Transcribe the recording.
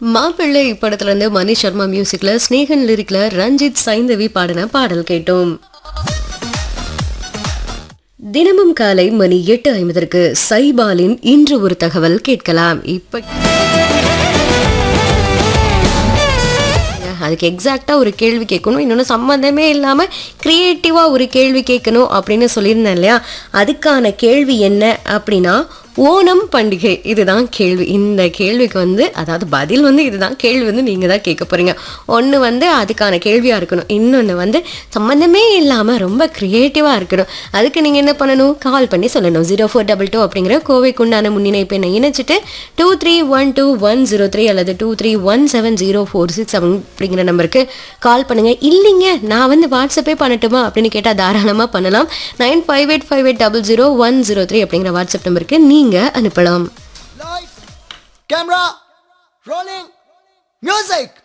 மாப்பிள்ளை படத்துல இருந்து மணி சர்மா மியூசிக்ல ஸ்னேகன் லிரிக்ல ரஞ்சித் சைந்தவி பாடின பாடல் கேட்டோம் தினமும் காலை மணி எட்டு ஐம்பதற்கு சைபாலின் இன்று ஒரு தகவல் கேட்கலாம் இப்ப அதுக்கு எக்ஸாக்டாக ஒரு கேள்வி கேட்கணும் இன்னொன்று சம்மந்தமே இல்லாமல் க்ரியேட்டிவாக ஒரு கேள்வி கேட்கணும் அப்படின்னு சொல்லியிருந்தேன் இல்லையா அதுக்கான கேள்வி என்ன அப்படின்னா ஓணம் பண்டிகை இதுதான் கேள்வி இந்த கேள்விக்கு வந்து அதாவது பதில் வந்து இதுதான் கேள்வி வந்து நீங்கள் தான் கேட்க போகிறீங்க ஒன்று வந்து அதுக்கான கேள்வியாக இருக்கணும் இன்னொன்று வந்து சம்மந்தமே இல்லாமல் ரொம்ப க்ரியேட்டிவாக இருக்கணும் அதுக்கு நீங்கள் என்ன பண்ணணும் கால் பண்ணி சொல்லணும் ஜீரோ ஃபோர் டபுள் டூ அப்படிங்கிற கோவைக்கு உண்டான முன்னிணைப்பு என்னை இணைச்சிட்டு two three one two one zero three அல்லது two three one seven zero four six seven அப்படிங்கிற நம்பருக்கு கால் பண்ணுங்கள் இல்லைங்க நான் வந்து வாட்ஸ்அப்பே பண்ணட்டுமா அப்படின்னு கேட்டால் தாராளமாக பண்ணலாம் nine five eight five eight double zero one zero three அப்படிங்கிற வாட்ஸ்அப் நம்பருக்கு நீங்கள் அனுப்பலாம் Lights, camera, rolling, music.